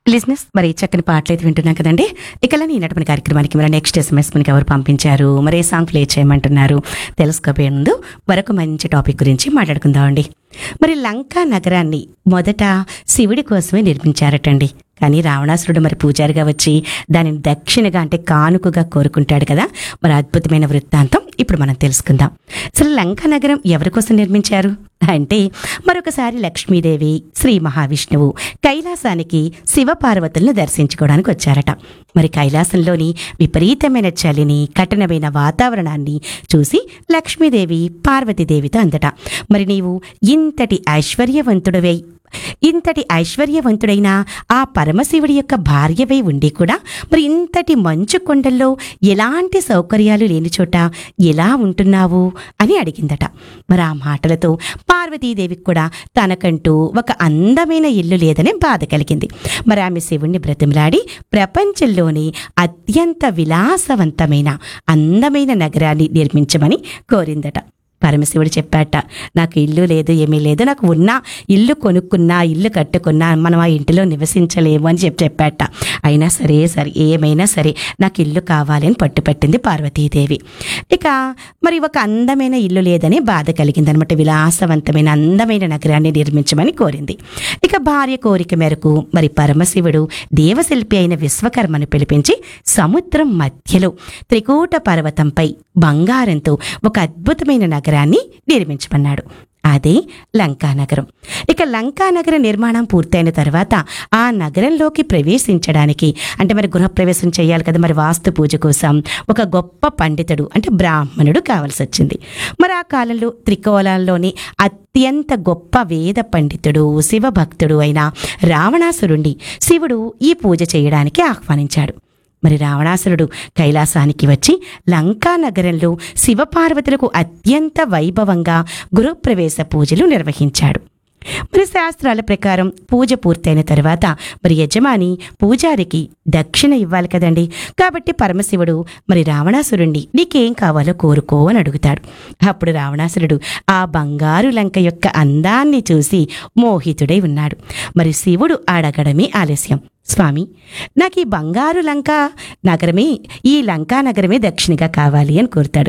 లిజినెస్ మరి చక్కని పాటలు అయితే వింటున్నాం కదండి ఇక ఈ నడపని కార్యక్రమానికి మరి నెక్స్ట్ ఎస్ఎంఎస్ మనకి ఎవరు పంపించారు మరి ఏ సాంగ్ ప్లే చేయమంటున్నారు తెలుసుకోబోయే ముందు మరొక మంచి టాపిక్ గురించి మాట్లాడుకుందామండి మరి లంకా నగరాన్ని మొదట శివుడి కోసమే నిర్మించారటండి కానీ రావణాసురుడు మరి పూజారిగా వచ్చి దానిని దక్షిణగా అంటే కానుకగా కోరుకుంటాడు కదా మరి అద్భుతమైన వృత్తాంతం ఇప్పుడు మనం తెలుసుకుందాం అసలు లంకా నగరం ఎవరి కోసం నిర్మించారు అంటే మరొకసారి లక్ష్మీదేవి శ్రీ మహావిష్ణువు కైలాసానికి శివపార్వతులను దర్శించుకోవడానికి వచ్చారట మరి కైలాసంలోని విపరీతమైన చలిని కఠినమైన వాతావరణాన్ని చూసి లక్ష్మీదేవి పార్వతీదేవితో అందట మరి నీవు ఇంతటి ఐశ్వర్యవంతుడవై ఇంతటి ఐశ్వర్యవంతుడైన ఆ పరమశివుడి యొక్క భార్యవై ఉండి కూడా మరి ఇంతటి మంచు కొండల్లో ఎలాంటి సౌకర్యాలు లేని చోట ఎలా ఉంటున్నావు అని అడిగిందట మరి ఆ మాటలతో పార్వతీదేవికి కూడా తనకంటూ ఒక అందమైన ఇల్లు లేదనే బాధ కలిగింది మరి ఆమె శివుణ్ణి బ్రతిమలాడి ప్రపంచంలోని అత్యంత విలాసవంతమైన అందమైన నగరాన్ని నిర్మించమని కోరిందట పరమశివుడు చెప్పాట నాకు ఇల్లు లేదు ఏమీ లేదు నాకు ఉన్న ఇల్లు కొనుక్కున్నా ఇల్లు కట్టుకున్నా మనం ఆ ఇంటిలో నివసించలేము అని చెప్పి చెప్పాట అయినా సరే సరే ఏమైనా సరే నాకు ఇల్లు కావాలి అని పట్టుపట్టింది పార్వతీదేవి ఇక మరి ఒక అందమైన ఇల్లు లేదని బాధ కలిగింది అనమాట విలాసవంతమైన అందమైన నగరాన్ని నిర్మించమని కోరింది ఇక భార్య కోరిక మేరకు మరి పరమశివుడు దేవశిల్పి అయిన విశ్వకర్మను పిలిపించి సముద్రం మధ్యలో త్రికూట పర్వతంపై బంగారంతో ఒక అద్భుతమైన నగరాన్ని నిర్మించమన్నాడు అదే లంకానగరం ఇక లంకానగర నిర్మాణం పూర్తయిన తర్వాత ఆ నగరంలోకి ప్రవేశించడానికి అంటే మరి గృహప్రవేశం చేయాలి కదా మరి వాస్తు పూజ కోసం ఒక గొప్ప పండితుడు అంటే బ్రాహ్మణుడు కావాల్సి వచ్చింది మరి ఆ కాలంలో త్రికోణాల్లోని అత్యంత గొప్ప వేద పండితుడు శివభక్తుడు అయిన రావణాసురుణ్ణి శివుడు ఈ పూజ చేయడానికి ఆహ్వానించాడు మరి రావణాసురుడు కైలాసానికి వచ్చి లంకా నగరంలో శివపార్వతులకు అత్యంత వైభవంగా గృహప్రవేశ పూజలు నిర్వహించాడు మరి శాస్త్రాల ప్రకారం పూజ పూర్తయిన తర్వాత మరి యజమాని పూజారికి దక్షిణ ఇవ్వాలి కదండి కాబట్టి పరమశివుడు మరి రావణాసురుణ్ణి నీకేం కావాలో కోరుకో అని అడుగుతాడు అప్పుడు రావణాసురుడు ఆ బంగారు లంక యొక్క అందాన్ని చూసి మోహితుడై ఉన్నాడు మరి శివుడు అడగడమే ఆలస్యం స్వామి నాకు ఈ బంగారు లంక నగరమే ఈ లంకా నగరమే దక్షిణగా కావాలి అని కోరుతాడు